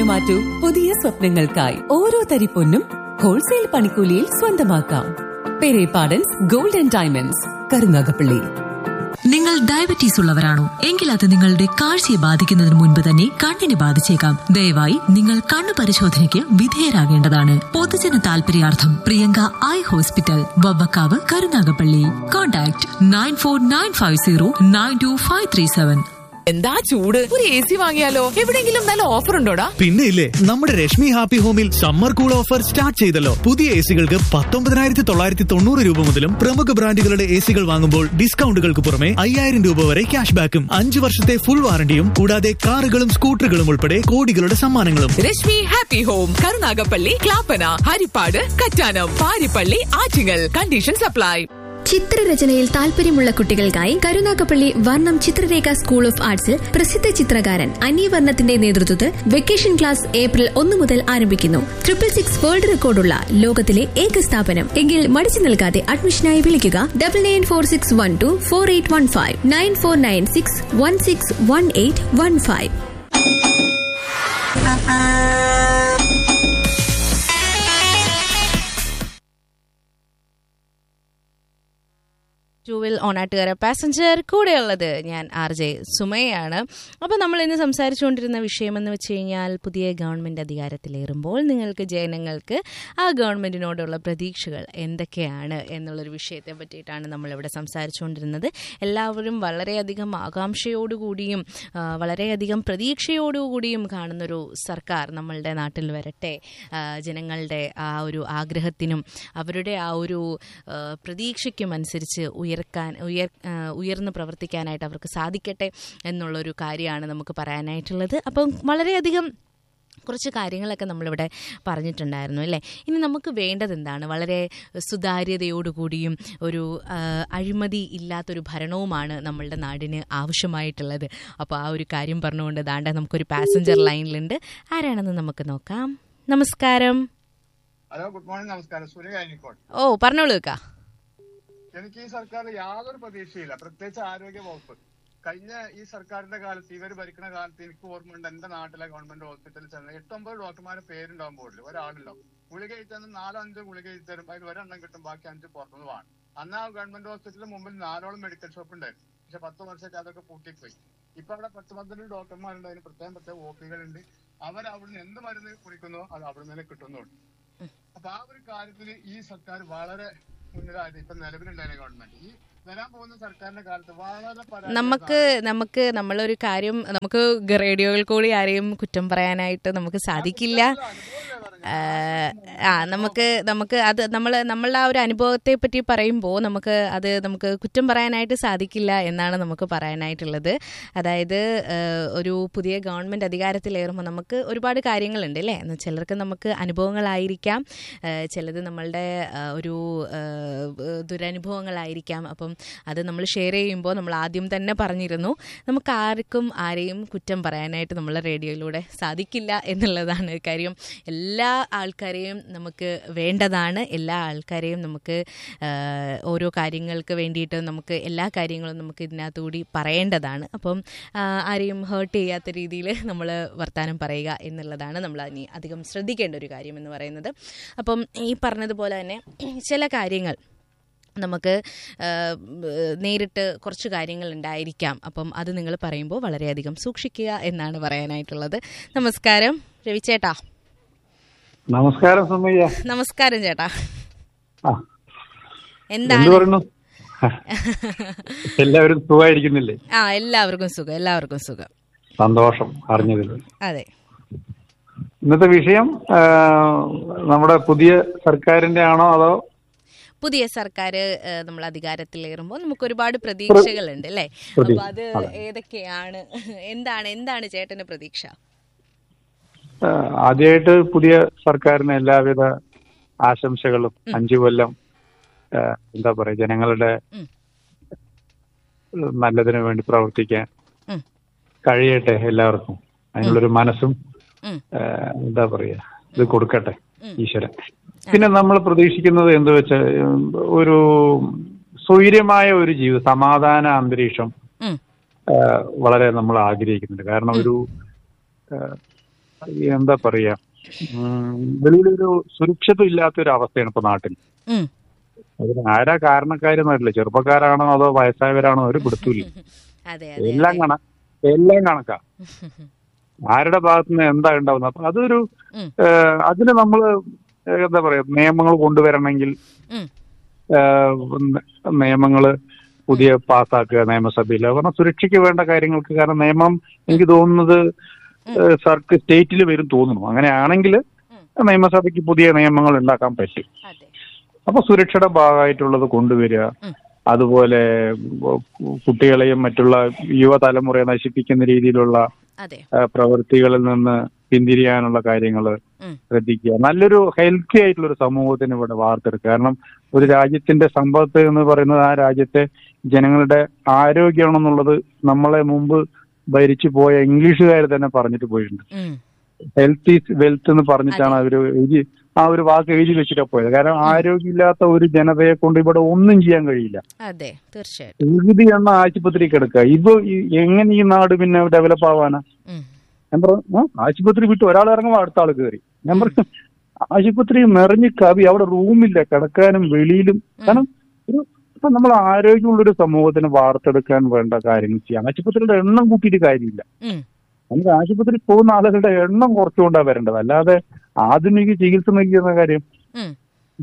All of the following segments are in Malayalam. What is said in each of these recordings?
മാറ്റൂ പുതിയ സ്വപ്നങ്ങൾക്കായി ഓരോ തരി പൊന്നും ഹോൾസെയിൽ പണിക്കൂലിയിൽ സ്വന്തമാക്കാം Perepadans gold and diamonds Karunagappally നിങ്ങൾ ഡയബറ്റീസ് ഉള്ളവരാണോ എങ്കിൽ അത് നിങ്ങളുടെ കാഴ്ചയെ ബാധിക്കുന്നതിന് മുൻപ് തന്നെ കണ്ണിനെ ബാധിച്ചേക്കാം ദയവായി നിങ്ങൾ കണ്ണു പരിശോധനയ്ക്ക് വിധേയരാകേണ്ടതാണ് പൊതുജന താൽപര്യാർത്ഥം Priyanka eye hospital Vavvakkavu Karunagappally contact nine four nine five zero nine two five three seven എന്താ ചൂട് ഒരു എ സി വാങ്ങിയാലോ എവിടെങ്കിലും നല്ല ഓഫർ ഉണ്ടോടാ പിന്നെ ഇല്ലേ നമ്മുടെ രശ്മി ഹാപ്പി ഹോമിൽ സമ്മർ കൂൾ ഓഫർ സ്റ്റാർട്ട് ചെയ്തല്ലോ പുതിയ എ സികൾക്ക് പത്തൊമ്പതിനായിരത്തി തൊള്ളായിരത്തി തൊണ്ണൂറ് രൂപ മുതലും പ്രമുഖ ബ്രാൻഡുകളുടെ എ സികൾ വാങ്ങുമ്പോൾ ഡിസ്കൗണ്ടുകൾക്ക് പുറമെ അയ്യായിരം രൂപ വരെ ക്യാഷ് ബാക്കും അഞ്ചു വർഷത്തെ ഫുൾ വാറണ്ടിയും കൂടാതെ കാറുകളും സ്കൂട്ടറുകളും ഉൾപ്പെടെ കോടികളുടെ സമ്മാനങ്ങളും Rashmi happy home Karunagappally Clappana Harippad Kattanam Parippally Attingal condition supply ചിത്രരചനയിൽ താല്പര്യമുള്ള കുട്ടികൾക്കായി കരുനാഗപ്പള്ളി വർണ്ണം ചിത്രരേഖ സ്കൂൾ ഓഫ് ആർട്സിൽ പ്രസിദ്ധ ചിത്രകാരൻ അനി വർണ്ണത്തിന്റെ നേതൃത്വത്തിൽ വെക്കേഷൻ ക്ലാസ് ഏപ്രിൽ ഒന്ന് മുതൽ ആരംഭിക്കുന്നു ട്രിപ്പിൾ സിക്സ് വേൾഡ് റെക്കോർഡുള്ള ലോകത്തിലെ ഏക സ്ഥാപനം എങ്കിൽ മടിച്ചു നിൽക്കാതെ അഡ്മിഷനായി വിളിക്കുക double nine four six one two four eight one five nine four nine six one six one eight one five ടൂവിൽ ഓണാട്ടുകാര പാസഞ്ചർ കൂടെയുള്ളത് ഞാൻ ആർ ജെ സുമയാണ് അപ്പോൾ നമ്മൾ ഇന്ന് സംസാരിച്ചുകൊണ്ടിരുന്ന വിഷയമെന്ന് വെച്ച് കഴിഞ്ഞാൽ പുതിയ ഗവൺമെൻറ് അധികാരത്തിലേറുമ്പോൾ നിങ്ങൾക്ക് ജനങ്ങൾക്ക് ആ ഗവൺമെൻറ്റിനോടുള്ള പ്രതീക്ഷകൾ എന്തൊക്കെയാണ് എന്നുള്ളൊരു വിഷയത്തെ പറ്റിയിട്ടാണ് നമ്മളിവിടെ സംസാരിച്ചുകൊണ്ടിരുന്നത് എല്ലാവരും വളരെയധികം ആകാംക്ഷയോടുകൂടിയും ആ, വളരെയധികം പ്രതീക്ഷയോടുകൂടിയും കാണുന്നൊരു സർക്കാർ നമ്മളുടെ നാട്ടിൽ വരട്ടെ ആ, ജനങ്ങളുടെ ആ ഒരു ആഗ്രഹത്തിനും അവരുടെ ആ ഒരു ആ, പ്രതീക്ഷയ്ക്കും അനുസരിച്ച് ഉയർക്കാൻ ഉയർ ആ, ഉയർന്ന് പ്രവർത്തിക്കാനായിട്ട് അവർക്ക് സാധിക്കട്ടെ എന്നുള്ളൊരു കാര്യമാണ് നമുക്ക് പറയാനായിട്ടുള്ളത് അപ്പം വളരെയധികം കുറച്ച് കാര്യങ്ങളൊക്കെ നമ്മളിവിടെ പറഞ്ഞിട്ടുണ്ടായിരുന്നു അല്ലേ ഇനി നമുക്ക് വേണ്ടത് എന്താണ് വളരെ സുതാര്യതയോടുകൂടിയും ഒരു ആ, അഴിമതി ഇല്ലാത്തൊരു ഭരണവുമാണ് നമ്മളുടെ നാടിന് ആവശ്യമായിട്ടുള്ളത് അപ്പോൾ ആ ഒരു കാര്യം പറഞ്ഞുകൊണ്ട് ദാണ്ട നമുക്കൊരു പാസഞ്ചർ ലൈനിലുണ്ട് ആരാണെന്ന് നമുക്ക് നോക്കാം നമസ്കാരം ഹലോ ഗുഡ് മോർണിംഗ് നമസ്കാരം സുനിൽ അയനിക്കോട് ഓ പറഞ്ഞോളൂ കാ എനിക്ക് ഈ സർക്കാരിൽ യാതൊരു പ്രതീക്ഷയില്ല പ്രത്യേകിച്ച് ആരോഗ്യ വകുപ്പ് കഴിഞ്ഞ ഈ സർക്കാരിന്റെ കാലത്ത് ഇവർ ഭരിക്കുന്ന കാലത്ത് എനിക്ക് ഓർമ്മയുണ്ട് എന്റെ നാട്ടിലെ ഗവൺമെന്റ് ഹോസ്പിറ്റലിൽ ചെന്ന് എട്ടൊമ്പത് ഡോക്ടർമാരെ പേരുണ്ടാവും ബോർഡിൽ ഒരാളുണ്ടാവും ഗുളിക എഴുതുന്ന നാലോ അഞ്ചോ ഗുളിക എഴുതി തരും അതിൽ ഒരെണ്ണം കിട്ടും ബാക്കി അഞ്ച് പുറത്തുനിന്ന് വാങ്ങും അന്ന് ആ ഗവൺമെന്റ് ഹോസ്പിറ്റലിന് മുമ്പിൽ നാലോളം മെഡിക്കൽ ഷോപ്പ് ഉണ്ടായിരുന്നു പക്ഷെ പത്ത് വർഷമായിട്ട് അതൊക്കെ പൂട്ടിപ്പോയി ഇപ്പൊ അവിടെ പത്ത് പന്ത്രണ്ട് ഡോക്ടർമാരുണ്ട് അതിന് പ്രത്യേകം പ്രത്യേകം ഒ പികളുണ്ട് അവർ അവിടുന്ന് എന്ത് മരുന്ന് കുറിക്കുന്നോ അത് അവിടുന്ന് തന്നെ കിട്ടുന്നുണ്ട് അപ്പൊ ആ ഒരു കാര്യത്തിൽ ഈ സർക്കാർ വളരെ മുന്നിലായത് ഇപ്പൊ നിലവിലുണ്ടായ ഗവൺമെന്റ് ഈ വരാൻ പോകുന്ന സർക്കാരിന്റെ കാലത്ത് വളരെ പരാജയം നമുക്ക് നമുക്ക് നമ്മളൊരു കാര്യം നമുക്ക് റേഡിയോയിൽ കൂടി ആരെയും കുറ്റം പറയാനായിട്ട് നമുക്ക് സാധിക്കില്ല ആ, ആ നമുക്ക് നമുക്ക് അത് നമ്മൾ നമ്മളുടെ ആ ഒരു അനുഭവത്തെ പറ്റി പറയുമ്പോൾ നമുക്ക് അത് നമുക്ക് കുറ്റം പറയാനായിട്ട് സാധിക്കില്ല എന്നാണ് നമുക്ക് പറയാനായിട്ടുള്ളത് അതായത് ആ, ഒരു പുതിയ ഗവൺമെൻറ് അധികാരത്തിലേറുമ്പോൾ നമുക്ക് ഒരുപാട് കാര്യങ്ങളുണ്ട് അല്ലേ എന്ന് ചിലർക്ക് നമുക്ക് അനുഭവങ്ങളായിരിക്കാം ആ, ചിലത് നമ്മളുടെ ആ, ഒരു ആ, ദുരനുഭവങ്ങളായിരിക്കാം അപ്പം അത് നമ്മൾ ഷെയർ ചെയ്യുമ്പോൾ നമ്മൾ ആദ്യം തന്നെ പറഞ്ഞിരുന്നു നമുക്ക് ആർക്കും ആരെയും കുറ്റം പറയാനായിട്ട് നമ്മൾ റേഡിയോയിലൂടെ സാധിക്കില്ല എന്നുള്ളതാണ് കാര്യം എല്ലാ ആൾക്കാരെയും നമുക്ക് വേണ്ടതാണ് എല്ലാ ആൾക്കാരെയും നമുക്ക് ആ, ഓരോ കാര്യങ്ങൾക്ക് വേണ്ടിയിട്ട് നമുക്ക് എല്ലാ കാര്യങ്ങളും നമുക്ക് ഇതിനകത്തുകൂടി പറയേണ്ടതാണ് അപ്പം ആ, ആരെയും ഹേർട്ട് ചെയ്യാത്ത രീതിയിൽ നമ്മൾ വർത്തമാനം പറയുക എന്നുള്ളതാണ് നമ്മൾ ഇനി അധികം ശ്രദ്ധിക്കേണ്ട ഒരു കാര്യം എന്ന് പറയുന്നത് അപ്പം ഈ പറഞ്ഞതുപോലെ തന്നെ ചില കാര്യങ്ങൾ നമുക്ക് ആ, നേരിട്ട് കുറച്ച് കാര്യങ്ങൾ ഉണ്ടായിരിക്കാം അപ്പം അത് നിങ്ങൾ പറയുമ്പോൾ വളരെയധികം സൂക്ഷിക്കുക എന്നാണ് പറയാനായിട്ടുള്ളത് നമസ്കാരം രവിചേട്ടാ നമസ്കാരം സുമയ്യ നമസ്കാരം ചേട്ടാ ആ എന്ത് എന്താണ് പറയുന്നു എല്ലാവരും സുഖമായിരിക്കുന്നില്ലേ ആ എല്ലാവർക്കും സുഖം എല്ലാവർക്കും സുഖം സന്തോഷം അറിഞ്ഞതിൽ അതെ ഇന്നത്തെ വിഷയം ആ, നമ്മുടെ പുതിയ സർക്കാരിന്റെ ആണോ അതോ പുതിയ സർക്കാർ നമ്മൾ അധികാരത്തിലേറുമ്പോൾ നമുക്ക് ഒരുപാട് പ്രതീക്ഷകളുണ്ട് അല്ലേ പ്രതീക്ഷ, അപ്പൊ അത് അതെ. ഏതൊക്കെയാണ് എന്താണ് എന്താണ് ചേട്ടന്റെ പ്രതീക്ഷ ആ, ആദ്യമായിട്ട് പുതിയ സർക്കാരിന് എല്ലാവിധ ആശംസകളും അഞ്ചു കൊല്ലം ആ, എന്താ പറയാ ജനങ്ങളുടെ ഉം. നല്ലതിനു വേണ്ടി പ്രവർത്തിക്കാൻ ഉം. കഴിയട്ടെ എല്ലാവർക്കും അതിനുള്ളൊരു മനസ്സും ഉം. ആ, എന്താ പറയാ ഇത് കൊടുക്കട്ടെ ഉം. ഈശ്വരൻ പിന്നെ നമ്മൾ പ്രതീക്ഷിക്കുന്നത് എന്ത് വെച്ചാൽ ഒരു സ്വൈര്യമായ ഒരു ജീവിതം സമാധാന അന്തരീക്ഷം ഉം. ആ, വളരെ നമ്മൾ ആഗ്രഹിക്കുന്നുണ്ട് കാരണം ഒരു ആ, എന്താ പറയാ ഉം, വെളിയിലൊരു സുരക്ഷിതം ഇല്ലാത്ത ഒരു അവസ്ഥയാണ് ഇപ്പൊ നാട്ടിൽ ഉം. അതിന് ആരാ കാരണക്കാരെന്നറിയില്ല ചെറുപ്പക്കാരാണോ അതോ വയസ്സായവരാണോ ഒരു പിടുത്തൂല്ല അതെ അതെ എല്ലാം കണ എല്ലാം കണക്കാ ആരുടെ ഭാഗത്ത് നിന്ന് എന്താ ഉണ്ടാവുന്നത് അപ്പൊ അതൊരു ഉം. ഏഹ്, അതിന് നമ്മള് ഏഹ്, എന്താ പറയാ നിയമങ്ങൾ കൊണ്ടുവരണമെങ്കിൽ ഉം. നിയമങ്ങൾ പുതിയ പാസ്സാക്കുക നിയമസഭയിൽ കാരണം സുരക്ഷയ്ക്ക് വേണ്ട കാര്യങ്ങൾക്ക് കാരണം നിയമം എനിക്ക് തോന്നുന്നത് ഏഹ്, സർക്കാർ സ്റ്റേറ്റിൽ വരും തോന്നുന്നു അങ്ങനെയാണെങ്കിൽ നിയമസഭയ്ക്ക് പുതിയ നിയമങ്ങൾ ഉണ്ടാക്കാൻ പറ്റും അതെ അപ്പൊ സുരക്ഷയുടെ ഭാഗമായിട്ടുള്ളത് കൊണ്ടുവരിക ഉം. അതുപോലെ ഉം, കുട്ടികളെയും മറ്റുള്ള യുവതലമുറയെ നശിപ്പിക്കുന്ന രീതിയിലുള്ള അതെ ആ, പ്രവൃത്തികളിൽ നിന്ന് പിന്തിരിയാനുള്ള കാര്യങ്ങൾ ഉം. ശ്രദ്ധിക്കുക നല്ലൊരു ഹെൽത്തി ആയിട്ടുള്ള ഒരു സമൂഹത്തിന് ഇവിടെ വാർത്തെടുക്കുക കാരണം ഒരു രാജ്യത്തിന്റെ സമ്പത്ത് എന്ന് പറയുന്നത് ആ രാജ്യത്തെ ജനങ്ങളുടെ ആരോഗ്യമാണെന്നുള്ളത് നമ്മളെ മുമ്പ് ഭരിച്ചു പോയ ഇംഗ്ലീഷുകാർ തന്നെ പറഞ്ഞിട്ട് പോയിട്ടുണ്ട് ഉം. ഹെൽത്ത് ഈസ് വെൽത്ത് എന്ന് പറഞ്ഞിട്ടാണ് അവർ എഴുതി ആ ഒരു വാക്ക് എഴുതി വെച്ചിട്ടാ പോയത് കാരണം ആരോഗ്യമില്ലാത്ത ഒരു ജനതയെ കൊണ്ട് ഇവിടെ ഒന്നും ചെയ്യാൻ കഴിയില്ല അതെ തീർച്ചയായിട്ടും നികുതി എണ്ണ ആശുപത്രി കിടക്കുക ഇത് ഈ- എങ്ങനെ ഈ നാട് പിന്നെ ഡെവലപ്പ് ആവാനാ ഉം. ഞാൻ പറഞ്ഞു "ആ, ആശുപത്രി വിട്ട് ഒരാൾ ഇറങ്ങുമ്പോൾ അടുത്ത ആൾ കയറി ഞാൻ പറഞ്ഞു ആശുപത്രി നിറഞ്ഞ് കവി അവിടെ റൂമില്ല കിടക്കാനും വെളിയിലും കാരണം ഒരു ഇപ്പൊ നമ്മൾ ആരോഗ്യമുള്ള ഒരു സമൂഹത്തിന് വാർത്തെടുക്കാൻ വേണ്ട കാര്യങ്ങൾ ചെയ്യാം ആശുപത്രിയുടെ എണ്ണം കൂട്ടിയിട്ട് കാര്യമില്ല ഉം. നമുക്ക് ആശുപത്രിയിൽ പോകുന്ന ആളുകളുടെ എണ്ണം കുറച്ചുകൊണ്ടാണ് വരേണ്ടത് അല്ലാതെ ആധുനിക ചികിത്സ നൽകുന്ന കാര്യം ഉം.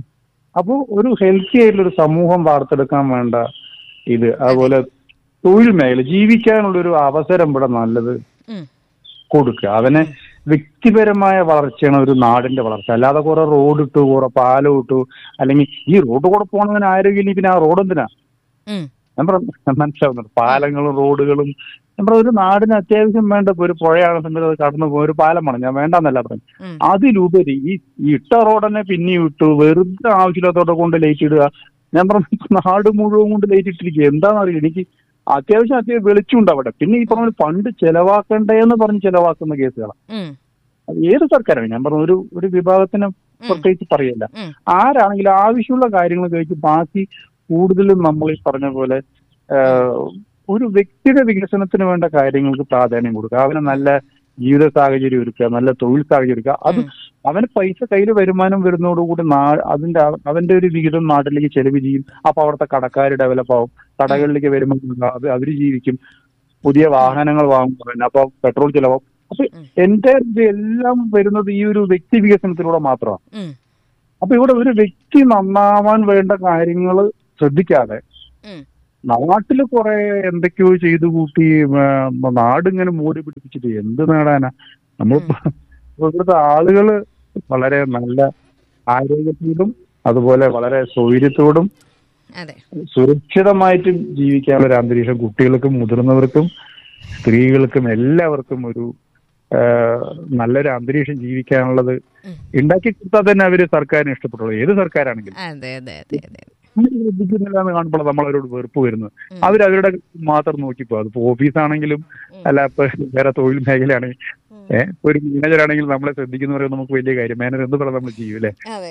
അപ്പോൾ ഒരു ഹെൽത്തി ആയിട്ടുള്ള ഒരു സമൂഹം വാർത്തെടുക്കാൻ വേണ്ട ഇത് അതുപോലെ തൊഴിൽ മേഖല ജീവിക്കാനുള്ള ഒരു അവസരം ഇവിടെ നല്ലത് ഉം. കൊടുക്കുക അവനെ വ്യക്തിപരമായ വളർച്ചയാണ് ഒരു നാടിന്റെ വളർച്ച അല്ലാതെ കുറെ റോഡ് ഇട്ടു കുറെ പാലം ഇട്ടു അല്ലെങ്കിൽ ഈ റോഡ് കൂടെ പോകണതിന് ആരോഗ്യം പിന്നെ ആ റോഡ് എന്തിനാ ഉം. ഞാൻ പറഞ്ഞ മനസ്സിലാവുന്നുണ്ട് പാലങ്ങളും റോഡുകളും ഞാൻ പറഞ്ഞ ഒരു നാടിന് അത്യാവശ്യം വേണ്ട ഇപ്പൊ ഒരു പുഴയാണ് സമയത്ത് അത് കടന്നു പോകും ഒരു പാലമാണ് ഞാൻ വേണ്ടെന്നല്ല പറഞ്ഞു ഉം. അതിലുപരി ഈ ഈ ഇട്ട റോഡ് തന്നെ പിന്നെയും ഇട്ടു വെറുതെ ആവശ്യമില്ലാത്തോടെ കൊണ്ട് ലൈറ്റ് ഇടുക ഞാൻ പറഞ്ഞു നാട് മുഴുവൻ കൊണ്ട് ലൈറ്റ് ഇട്ടിരിക്കുക എന്താണെന്നറിയില്ല എനിക്ക് അത്യാവശ്യം അത്യാവശ്യം വെളിച്ചുണ്ട് അവിടെ പിന്നെ ഈ പറഞ്ഞ പോലെ ഫണ്ട് ചെലവാക്കണ്ടേന്ന് പറഞ്ഞ് ചെലവാക്കുന്ന കേസുകളാണ് ഉം. അത് ഏത് സർക്കാരാണ് ഞാൻ പറഞ്ഞു ഒരു ഒരു വിഭാഗത്തിന് പ്രത്യേകിച്ച് പറയല്ല ഉം. ആരാണെങ്കിലും ആവശ്യമുള്ള കാര്യങ്ങൾ കഴിച്ച് ബാക്കി കൂടുതലും നമ്മൾ ഈ പറഞ്ഞ പോലെ ആ, ഒരു വ്യക്തിയുടെ വികസനത്തിന് വേണ്ട കാര്യങ്ങൾക്ക് പ്രാധാന്യം കൊടുക്കുക അവന് നല്ല ജീവിത സാഹചര്യം ഒരുക്കുക നല്ല തൊഴിൽ സാഹചര്യം ഒരുക്കുക അത് അവന് പൈസ കയ്യിൽ വരുമാനം വരുന്നതോടുകൂടി നാ അതിന്റെ അവ- അവന്റെ ഒരു വിഹിതം നാട്ടിലേക്ക് ചെലവ് ചെയ്യും അപ്പൊ അവിടുത്തെ കടക്കാർ ഡെവലപ്പ് ആവും കടകളിലേക്ക് വരുമ്പോൾ അത് അവര് ജീവിക്കും പുതിയ വാഹനങ്ങൾ വാങ്ങും അപ്പൊ പെട്രോൾ ചിലവാകും അപ്പൊ എന്റെ ഇത് എല്ലാം വരുന്നത് ഈ ഒരു വ്യക്തി വികസനത്തിലൂടെ മാത്രമാണ് ഉം. അപ്പൊ ഇവിടെ ഒരു വ്യക്തി നന്നാവാൻ വേണ്ട കാര്യങ്ങൾ ശ്രദ്ധിക്കാതെ ഉം. നാട്ടില് കുറെ എന്തൊക്കെയോ ചെയ്തു കൂട്ടി ആ, നാടിങ്ങനെ മൂടി പിടിപ്പിച്ചിട്ട് എന്ത് നേടാനാ നമ്മൾ ഇവിടുത്തെ ആളുകള് വളരെ നല്ല ആരോഗ്യത്തോടും അതുപോലെ വളരെ സൗകര്യത്തോടും അതെ സുരക്ഷിതമായിട്ട് ജീവിക്കാനുള്ള ഒരു അന്തരീക്ഷം കുട്ടികൾക്കും മുതിർന്നവർക്കും സ്ത്രീകൾക്കും എല്ലാവർക്കും ഒരു ആ, നല്ലൊരു അന്തരീക്ഷം ജീവിക്കാനുള്ളത് ഉണ്ടാക്കി കൊടുത്താൽ തന്നെ അവര് സർക്കാരിന് ഇഷ്ടപ്പെട്ടുള്ളൂ ഏത് സർക്കാരാണെങ്കിലും അതെ അതെ അതെ അതെ നമ്മൾ ശ്രദ്ധിക്കുന്നില്ല എന്ന് കാണുമ്പോൾ നമ്മൾ അവരോട് വെറുപ്പ് വരുന്നത് അവർ അവരുടെ മാത്രം നോക്കിപ്പോ അതിപ്പോ ഓഫീസാണെങ്കിലും അല്ല ഇപ്പൊ വേറെ തൊഴിൽ മേഖലയാണെങ്കിൽ ഏഹ് ഒരു മാനേജർ ആണെങ്കിൽ നമ്മളെ ശ്രദ്ധിക്കുന്ന പറയുന്നത് നമുക്ക് വലിയ കാര്യം മാനേജർ എന്ത് പറഞ്ഞാൽ നമ്മൾ ചെയ്യും അല്ലെ അതെ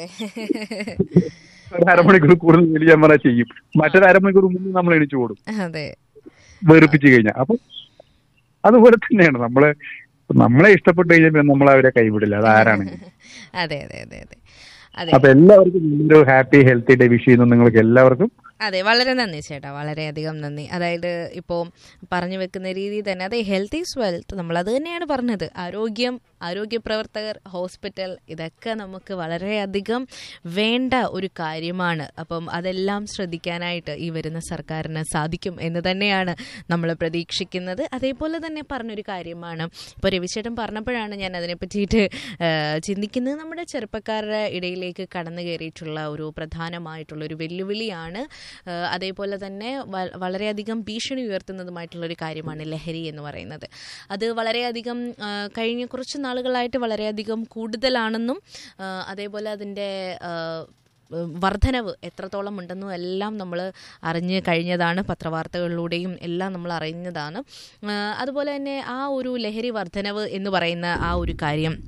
ഒരു അരമണിക്കൂർ കൂടുതൽ ജോലി ചെയ്യാൻ പറഞ്ഞാൽ ചെയ്യും മറ്റൊരു അരമണിക്കൂർ മുമ്പ് നമ്മൾ എണിച്ചു ഓടും അതെ വെറുപ്പിച്ചു കഴിഞ്ഞാൽ അപ്പൊ അതുപോലെ തന്നെയാണ് നമ്മളെ നമ്മളെ ഇഷ്ടപ്പെട്ട് കഴിഞ്ഞാൽ പിന്നെ നമ്മൾ അവരെ കൈവിടില്ല അത് ആരാണെങ്കിലും അതെ അതെ അതെ അതെ അതെ അപ്പൊ എല്ലാവർക്കും ഒരു ഹാപ്പി ഹെൽത്തി ഡേ വിഷ് ചെയ്യുന്നു നിങ്ങൾക്ക് എല്ലാവർക്കും അതെ വളരെ നന്ദി ചേട്ടാ വളരെയധികം നന്ദി അതായത് ഇപ്പോൾ പറഞ്ഞു വെക്കുന്ന രീതി തന്നെ അതെ ഹെൽത്ത് ഈസ് വെൽത്ത് നമ്മൾ അത് തന്നെയാണ് പറഞ്ഞത് ആരോഗ്യം ആരോഗ്യ പ്രവർത്തകർ ഹോസ്പിറ്റൽ ഇതൊക്കെ നമുക്ക് വളരെയധികം വേണ്ട ഒരു കാര്യമാണ് അപ്പം അതെല്ലാം ശ്രദ്ധിക്കാനായിട്ട് ഈ വരുന്ന സർക്കാരിന് സാധിക്കും എന്ന് തന്നെയാണ് നമ്മൾ പ്രതീക്ഷിക്കുന്നത് അതേപോലെ തന്നെ പറഞ്ഞൊരു കാര്യമാണ് ഇപ്പോൾ രവിചേട്ടൻ പറഞ്ഞപ്പോഴാണ് ഞാൻ അതിനെ പറ്റിയിട്ട് ആ, ചിന്തിക്കുന്നത് നമ്മുടെ ചെറുപ്പക്കാരുടെ ഇടയിലേക്ക് കടന്നു കയറിയിട്ടുള്ള ഒരു പ്രധാനമായിട്ടുള്ള ഒരു വെല്ലുവിളിയാണ് ആ, അതേപോലെ തന്നെ വ- വളരെയധികം ഭീഷണി ഉയർത്തുന്നതുമായിട്ടുള്ള ഒരു കാര്യമാണ് ലഹരി എന്ന് പറയുന്നത് അത് വളരെയധികം ആ, കഴിഞ്ഞ കുറച്ച് നാളുകളായിട്ട് വളരെയധികം കൂടുതലാണെന്നും ആ, അതേപോലെ അതിൻ്റെ ആ, വർധനവ് എത്രത്തോളം ഉണ്ടെന്നും എല്ലാം നമ്മൾ അറിഞ്ഞ് കഴിഞ്ഞതാണ് പത്രവാർത്തകളിലൂടെയും എല്ലാം നമ്മൾ അറിഞ്ഞതാണ് ആ, അതുപോലെ തന്നെ ആ ഒരു ലഹരി വർധനവ് എന്ന് പറയുന്ന ആ ഒരു കാര്യം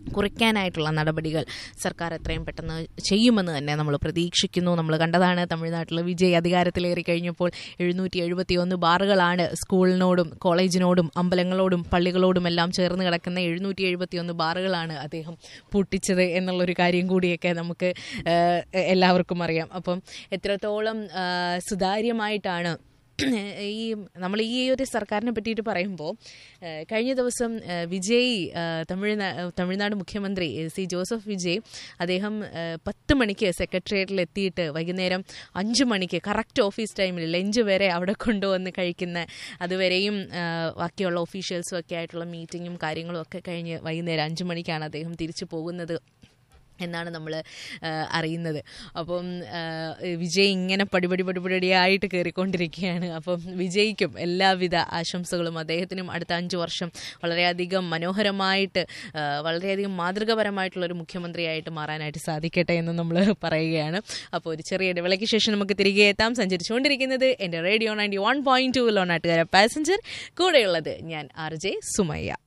കുറയ്ക്കാനായിട്ടുള്ള നടപടികൾ സർക്കാർ എത്രയും പെട്ടെന്ന് ചെയ്യുമെന്ന് തന്നെ നമ്മൾ പ്രതീക്ഷിക്കുന്നു നമ്മൾ കണ്ടതാണ് തമിഴ്നാട്ടിൽ വിജയ് അധികാരത്തിലേറി കഴിഞ്ഞപ്പോൾ എഴുന്നൂറ്റി എഴുപത്തി ഒന്ന് ബാറുകളാണ് സ്കൂളിനോടും കോളേജിനോടും അമ്പലങ്ങളോടും പള്ളികളോടും എല്ലാം ചേർന്ന് കിടക്കുന്ന എഴുന്നൂറ്റി എഴുപത്തി ഒന്ന് ബാറുകളാണ് അദ്ദേഹം പൂട്ടിച്ചത് എന്നുള്ളൊരു കാര്യം കൂടിയൊക്കെ നമുക്ക് ഏഹ്, എല്ലാവർക്കും അറിയാം അപ്പം എത്രത്തോളം ഏഹ്, സുതാര്യമായിട്ടാണ് ഈ നമ്മൾ ഈ ഒരു സർക്കാരിനെ പറ്റിയിട്ട് പറയുമ്പോൾ ഏഹ്, കഴിഞ്ഞ ദിവസം ഏഹ്, വിജയ് ഏഹ്, തമിഴ്നാ തമിഴ്നാട് മുഖ്യമന്ത്രി ഏഹ്, സി ജോസഫ് വിജയ് അദ്ദേഹം ഏഹ്, പത്ത് മണിക്ക് സെക്രട്ടേറിയറ്റിൽ എത്തിയിട്ട് വൈകുന്നേരം അഞ്ച് മണിക്ക് കറക്റ്റ് ഓഫീസ് ടൈമിൽ ലഞ്ച് വരെ അവിടെ കൊണ്ടുവന്ന് കഴിക്കുന്ന അതുവരെയും ഏഹ്, ബാക്കിയുള്ള ഒഫീഷ്യൽസും ഒക്കെ ആയിട്ടുള്ള മീറ്റിങ്ങും കാര്യങ്ങളും ഒക്കെ കഴിഞ്ഞ് വൈകുന്നേരം അഞ്ച് മണിക്കാണ് അദ്ദേഹം തിരിച്ചു പോകുന്നത് എന്നാണ് നമ്മൾ അറിയുന്നത് അപ്പം ആ, വിജയ് ഇങ്ങനെ പടിപടി പടിപടിയായിട്ട് കയറിക്കൊണ്ടിരിക്കുകയാണ് അപ്പം വിജയ്ക്കും എല്ലാവിധ ആശംസകളും അദ്ദേഹത്തിനും അടുത്ത അഞ്ച് വർഷം വളരെയധികം മനോഹരമായിട്ട് ആ, വളരെയധികം മാതൃകപരമായിട്ടുള്ള ഒരു മുഖ്യമന്ത്രിയായിട്ട് മാറാനായിട്ട് സാധിക്കട്ടെ എന്ന് നമ്മൾ പറയുകയാണ് അപ്പോൾ ഒരു ചെറിയ ഇടവേളയ്ക്ക് ശേഷം നമുക്ക് തിരികെ എത്താം സഞ്ചരിച്ചുകൊണ്ടിരിക്കുന്നത് എൻ്റെ radio ninety one point two ലോണാട്ടുകാര പാസഞ്ചർ കൂടെയുള്ളത് ഞാൻ ആർ ജെ സുമയ്യ